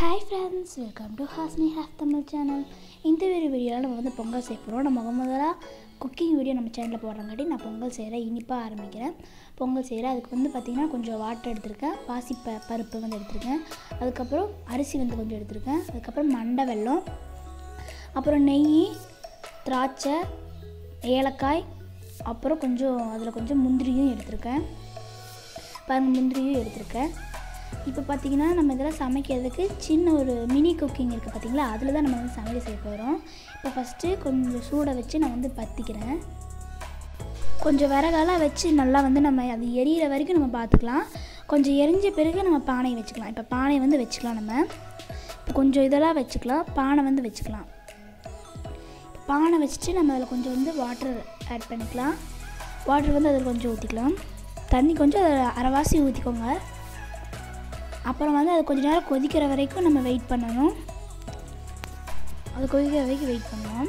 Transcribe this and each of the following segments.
hi friends welcome to Hasni half Tamil channel இந்த ஒரு வீடியோவில் நம்ம வந்து பொங்கல் செய்ய போகிறோம் நம்ம முத முதலாக குக்கிங் வீடியோ நம்ம சேனலில் போடுறங்காட்டி நான் பொங்கல் செய்கிறேன் இனிப்பாக ஆரம்பிக்கிறேன் பொங்கல் செய்கிறேன் அதுக்கு வந்து பார்த்திங்கன்னா கொஞ்சம் வாட்டர் எடுத்திருக்கேன் பாசி ப பருப்பு வந்து எடுத்திருக்கேன் அதுக்கப்புறம் அரிசி வந்து கொஞ்சம் எடுத்திருக்கேன் அதுக்கப்புறம் மண்டை வெல்லம் அப்புறம் நெய் திராட்சை ஏலக்காய் அப்புறம் கொஞ்சம் அதில் கொஞ்சம் முந்திரியும் எடுத்திருக்கேன் பாருங்க முந்திரியும் எடுத்திருக்கேன் இப்போ பார்த்தீங்கன்னா நம்ம இதெல்லாம் சமைக்கிறதுக்கு சின்ன ஒரு மினி குக்கிங் இருக்குது பார்த்தீங்களா அதில் தான் நம்ம வந்து சமையல் செய்ய போகிறோம் இப்போ ஃபஸ்ட்டு கொஞ்சம் சூடை வச்சு நான் வந்து பற்றிக்கிறேன் கொஞ்சம் விறகாலாம் வச்சு நல்லா வந்து நம்ம அது எரியிற வரைக்கும் நம்ம பார்த்துக்கலாம் கொஞ்சம் எரிஞ்ச பிறகு நம்ம பானையை வச்சுக்கலாம் இப்போ பானையை வந்து வச்சுக்கலாம் நம்ம இப்போ கொஞ்சம் இதெல்லாம் வச்சுக்கலாம் பானை வந்து வச்சுக்கலாம் பானை வச்சுட்டு நம்ம அதில் கொஞ்சம் வந்து வாட்டர் ஆட் பண்ணிக்கலாம் வாட்டர் வந்து அதில் கொஞ்சம் ஊற்றிக்கலாம் தண்ணி கொஞ்சம் அதில் அரைவாசி ஊற்றிக்கோங்க அப்புறம் வந்து அது கொஞ்ச நேரம் கொதிக்கிற வரைக்கும் நம்ம வெயிட் பண்ணணும் அது கொதிக்கிற வரைக்கும் வெயிட் பண்ணணும்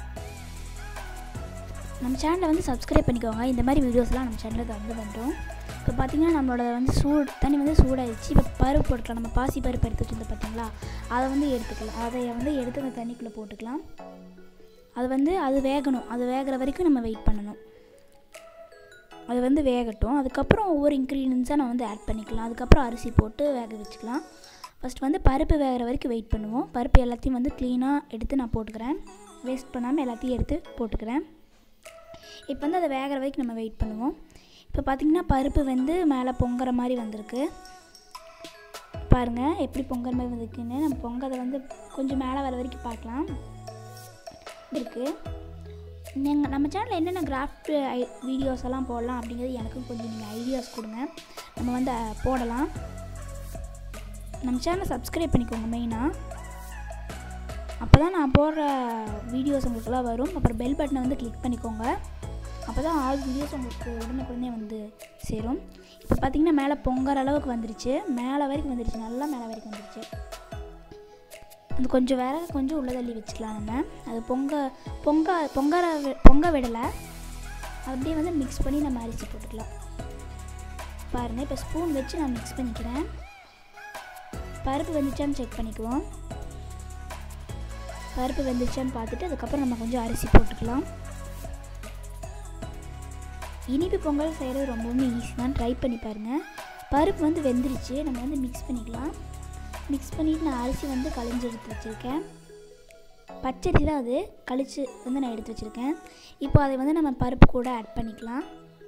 நம்ம சேனலை வந்து சப்ஸ்கிரைப் பண்ணிக்கோங்க இந்த மாதிரி வீடியோஸ்லாம் நம்ம சேனலில் வந்து பண்ணுறோம் இப்போ பார்த்தீங்கன்னா நம்மளோட வந்து சூடு தண்ணி வந்து சூடாயிடுச்சு இப்போ பருப்பு போட்டுக்கலாம் நம்ம பாசி பருப்பு எடுத்து வச்சுருந்தோம் பார்த்தீங்களா அதை வந்து எடுத்துக்கலாம் அதை வந்து எடுத்து அந்த தண்ணிக்குள்ளே போட்டுக்கலாம் அது வந்து அது வேகணும் அது வேகிற வரைக்கும் நம்ம வெயிட் பண்ணணும் அது வந்து வேகட்டும் அதுக்கப்புறம் ஒவ்வொரு இன்க்ரீடியன்ஸாக நான் வந்து ஆட் பண்ணிக்கலாம் அதுக்கப்புறம் அரிசி போட்டு வேக வச்சுக்கலாம் ஃபஸ்ட் வந்து பருப்பு வேகிற வரைக்கும் வெயிட் பண்ணுவோம் பருப்பு எல்லாத்தையும் வந்து க்ளீனாக எடுத்து நான் போட்டுக்கிறேன் வேஸ்ட் பண்ணாமல் எல்லாத்தையும் எடுத்து போட்டுக்கிறேன் இப்போ வந்து அதை வேகிற வரைக்கும் நம்ம வெயிட் பண்ணுவோம் இப்போ பார்த்திங்கன்னா பருப்பு வந்து மேலே பொங்குற மாதிரி வந்திருக்கு பாருங்கள் எப்படி பொங்குற மாதிரி வந்திருக்குன்னு நம்ம பொங்கதை வந்து கொஞ்சம் மேலே வர வரைக்கும் பார்க்கலாம் இருக்குது நீங்கள் நம்ம சேனலில் என்னென்ன கிராஃப்ட் ஐ வீடியோஸ் எல்லாம் போடலாம் அப்படிங்கிறது எனக்கும் கொஞ்சம் நீங்கள் ஐடியாஸ் கொடுங்க நம்ம வந்து அஹ், போடலாம் நம்ம சேனலை சப்ஸ்கிரைப் பண்ணிக்கோங்க மெயினாக அப்போ தான் நான் போடுற வீடியோஸ் உங்களுக்குலாம் வரும் அப்புறம் பெல் பட்டனை வந்து கிளிக் பண்ணிக்கோங்க அப்போ தான் ஆல் வீடியோஸ் உங்களுக்கு உடனுக்குடனே வந்து சேரும் இப்போ பார்த்தீங்கன்னா மேலே பொங்குற அளவுக்கு வந்துருச்சு மேலே வரைக்கும் வந்துருச்சு நல்லா மேலே வரைக்கும் வந்துருச்சு அது கொஞ்சம் வேற கொஞ்சம் உள்ள தள்ளி வச்சுக்கலாம் நம்ம அது பொங்க பொங்க பொங்கற வி- பொங்க விடலை அப்படியே வந்து மிக்ஸ் பண்ணி நம்ம அரிசி போட்டுக்கலாம் பாருங்கள் இப்போ ஸ்பூன் வச்சு நான் மிக்ஸ் பண்ணிக்கிறேன் பருப்பு வெந்துச்சான்னு செக் பண்ணிக்குவோம் பருப்பு வெந்துச்சான்னு பார்த்துட்டு அதுக்கப்புறம் நம்ம கொஞ்சம் அரிசி போட்டுக்கலாம் இனிப்பு பொங்கல் செய்கிறது ரொம்பவுமே ஈஸி தான் ட்ரை பண்ணி பாருங்கள் பருப்பு வந்து வெந்துருச்சு நம்ம வந்து மிக்ஸ் பண்ணிக்கலாம் மிக்ஸ் பண்ணிவிட்டு நான் அரிசி வந்து கழிஞ்சு எடுத்து வச்சுருக்கேன் பச்சரிசி தான் அது கழிச்சு வந்து நான் எடுத்து வச்சுருக்கேன் இப்போ அதை வந்து நம்ம பருப்பு கூட ஆட் பண்ணிக்கலாம்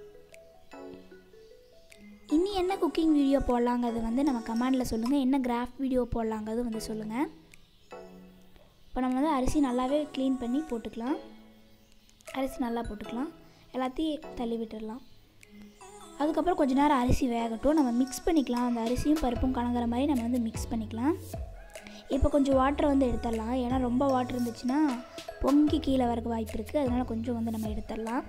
இனி என்ன குக்கிங் வீடியோ போடலாங்கிறது வந்து நம்ம கமெண்டில் சொல்லுங்கள் என்ன கிராஃப்ட் வீடியோ போடலாங்கிறது வந்து சொல்லுங்கள் இப்போ நம்ம வந்து அரிசி நல்லாவே க்ளீன் பண்ணி போட்டுக்கலாம் அரிசி நல்லா போட்டுக்கலாம் எல்லாத்தையும் தள்ளி விட்டுடலாம் அதுக்கப்புறம் கொஞ்ச நேரம் அரிசி வேகட்டும் நம்ம மிக்ஸ் பண்ணிக்கலாம் அந்த அரிசியும் பருப்பும் கலங்குற மாதிரி நம்ம வந்து மிக்ஸ் பண்ணிக்கலாம் இப்போ கொஞ்சம் வாட்டர் வந்து எடுத்துடலாம் ஏன்னா ரொம்ப வாட்டர் இருந்துச்சுன்னா பொங்கி கீழே வரக்கு வாய்ப்பு இருக்குது அதனால கொஞ்சம் வந்து நம்ம எடுத்துடலாம்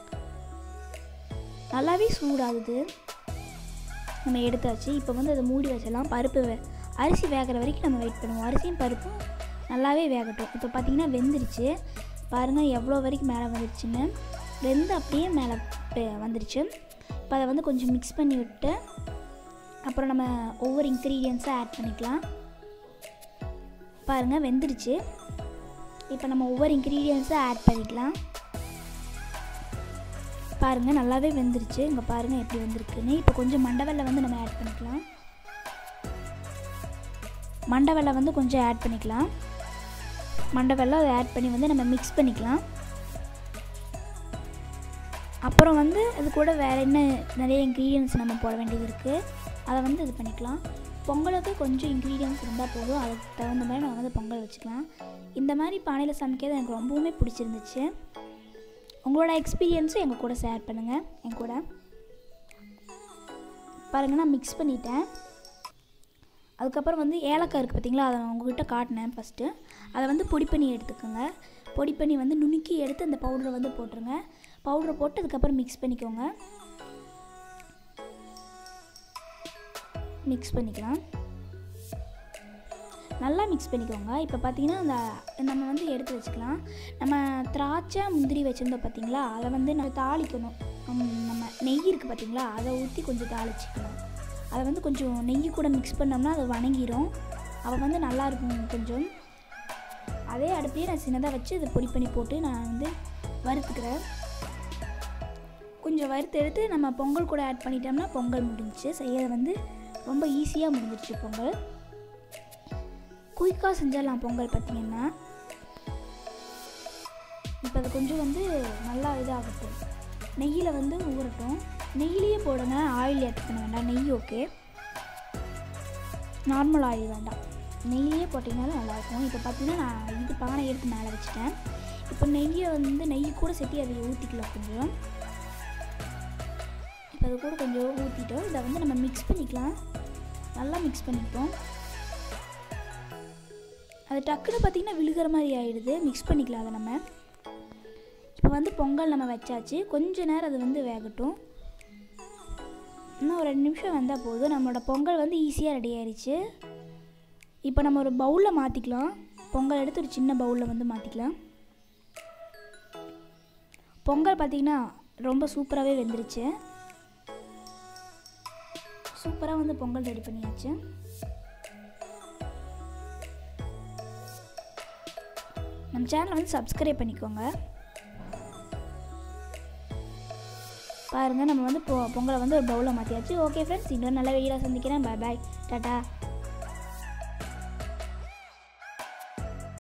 நல்லாவே சூடாகுது நம்ம எடுத்தாச்சு இப்போ வந்து அதை மூடி வச்சிடலாம் பருப்பு வே- அரிசி வேகிற வரைக்கும் நம்ம வெயிட் பண்ணுவோம் அரிசியும் பருப்பும் நல்லாவே வேகட்டும் இப்போ பார்த்தீங்கன்னா வெந்துருச்சு பாருங்கள் எவ்வளோ வரைக்கும் மேலே வந்துருச்சுன்னு வெந்து அப்படியே மேலே பெ- வந்துருச்சு இப்போ அதை வந்து கொஞ்சம் மிக்ஸ் பண்ணி விட்டு அப்புறம் நம்ம ஒவ்வொரு இன்க்ரீடியன்ஸாக ஆட் பண்ணிக்கலாம் பாருங்கள் வெந்துருச்சு இப்போ நம்ம ஒவ்வொரு இன்க்ரீடியன்ஸாக ஆட் பண்ணிக்கலாம் பாருங்கள் நல்லாவே வெந்துருச்சு இங்கே பாருங்கள் எப்படி வந்திருக்குன்னு இப்போ கொஞ்சம் மண்டவெல்ல வந்து நம்ம ஆட் பண்ணிக்கலாம் மண்டவெல்ல வந்து கொஞ்சம் ஆட் பண்ணிக்கலாம் மண்டவெல்லம் அதை ஆட் பண்ணி வந்து நம்ம மிக்ஸ் பண்ணிக்கலாம் அப்புறம் வந்து அது கூட வேறு என்ன நிறைய இன்க்ரீடியன்ஸ் நம்ம போட வேண்டியது இருக்குது அதை வந்து இது பண்ணிக்கலாம் பொங்கலுக்கு கொஞ்சம் இன்க்ரீடியன்ஸ் இருந்தால் போதும் அதுக்கு தகுந்த மாதிரி நம்ம வந்து பொங்கல் வச்சுக்கலாம் இந்த மாதிரி பானையில் சமைக்கிறது எனக்கு ரொம்பவுமே பிடிச்சிருந்துச்சு உங்களோட எக்ஸ்பீரியன்ஸும் எங்கள் கூட ஷேர் பண்ணுங்கள் என் கூட பாருங்கள் நான் மிக்ஸ் பண்ணிட்டேன் அதுக்கப்புறம் வந்து ஏலக்காய் இருக்குது பார்த்தீங்களா அதை நான் உங்ககிட்ட காட்டினேன் ஃபஸ்ட்டு அதை வந்து பொடி பண்ணி எடுத்துக்கோங்க பொடி பண்ணி வந்து நுணுக்கி எடுத்து அந்த பவுடரை வந்து போட்டுருங்க பவுடரை போட்டு அதுக்கப்புறம் மிக்ஸ் பண்ணிக்கோங்க மிக்ஸ் பண்ணிக்கலாம் நல்லா மிக்ஸ் பண்ணிக்கோங்க இப்போ பார்த்தீங்கன்னா அந்த நம்ம வந்து எடுத்து வச்சுக்கலாம் நம்ம திராட்சை முந்திரி வச்சுருந்தோம் பார்த்தீங்களா அதை வந்து நம்ம தாளிக்கணும் ஹம், நம்ம நெய் இருக்குது பார்த்தீங்களா அதை ஊற்றி கொஞ்சம் தாளிச்சிக்கலாம் அதை வந்து கொஞ்சம் நெய் கூட மிக்ஸ் பண்ணோம்னா அது வணங்கிரும் அப்போ வந்து நல்லா இருக்கும் கொஞ்சம் அதே அடுப்பையே நான் சின்னதாக வச்சு இதை பொடி பண்ணி போட்டு நான் வந்து வறுத்துக்கிறேன் கொஞ்சம் வறுத்து எடுத்து நம்ம பொங்கல் கூட ஆட் பண்ணிட்டோம்னா பொங்கல் முடிஞ்சிச்சு செய்யறது வந்து ரொம்ப ஈஸியாக முடிஞ்சிருச்சு பொங்கல் குயிக்காக செஞ்சிடலாம் பொங்கல் பார்த்திங்கன்னா இப்போ அது கொஞ்சம் வந்து நல்லா இதாகட்டும் நெய்யில் வந்து ஊறட்டும் நெய்யிலேயே போடுங்க ஆயில் ஆட் பண்ண வேண்டாம் நெய் ஓகே நார்மல் ஆயில் வேண்டாம் நெய்யிலேயே போட்டிங்கனாலும் நல்லாயிருக்கும் இப்போ பார்த்தீங்கன்னா நான் இது பானை எடுத்து மேலே வச்சுட்டேன் இப்போ நெய்யை வந்து நெய் கூட சேர்த்து அதை ஊற்றிக்கலாம் கொஞ்சம் இப்போ அது கூட கொஞ்சம் ஊற்றிட்டோம் இதை வந்து நம்ம மிக்ஸ் பண்ணிக்கலாம் நல்லா மிக்ஸ் பண்ணிப்போம் அது டக்குன்னு பார்த்திங்கன்னா விழுகிற மாதிரி ஆகிடுது மிக்ஸ் பண்ணிக்கலாம் அதை நம்ம இப்போ வந்து பொங்கல் நம்ம வச்சாச்சு கொஞ்ச நேரம் அது வந்து வேகட்டும் இன்னும் ஒரு ரெண்டு நிமிஷம் வந்தால் போதும் நம்மளோட பொங்கல் வந்து ஈஸியாக ரெடி ஆயிடுச்சு இப்போ நம்ம ஒரு பவுலில் மாற்றிக்கலாம் பொங்கல் எடுத்து ஒரு சின்ன பவுலில் வந்து மாற்றிக்கலாம் பொங்கல் பார்த்திங்கன்னா ரொம்ப சூப்பராகவே வெந்துருச்சு சூப்பராக வந்து பொங்கல் ரெடி பண்ணியாச்சு நம்ம சேனலை வந்து சப்ஸ்கிரைப் பண்ணிக்கோங்க பாருங்கள் நம்ம வந்து பொ பொங்கலை வந்து ஒரு பவுலில் மாற்றியாச்சு ஓகே ஃப்ரெண்ட்ஸ் இன்னொரு நல்ல வீடியோவில் சந்திக்கிறேன் பாய் பாய் டாட்டா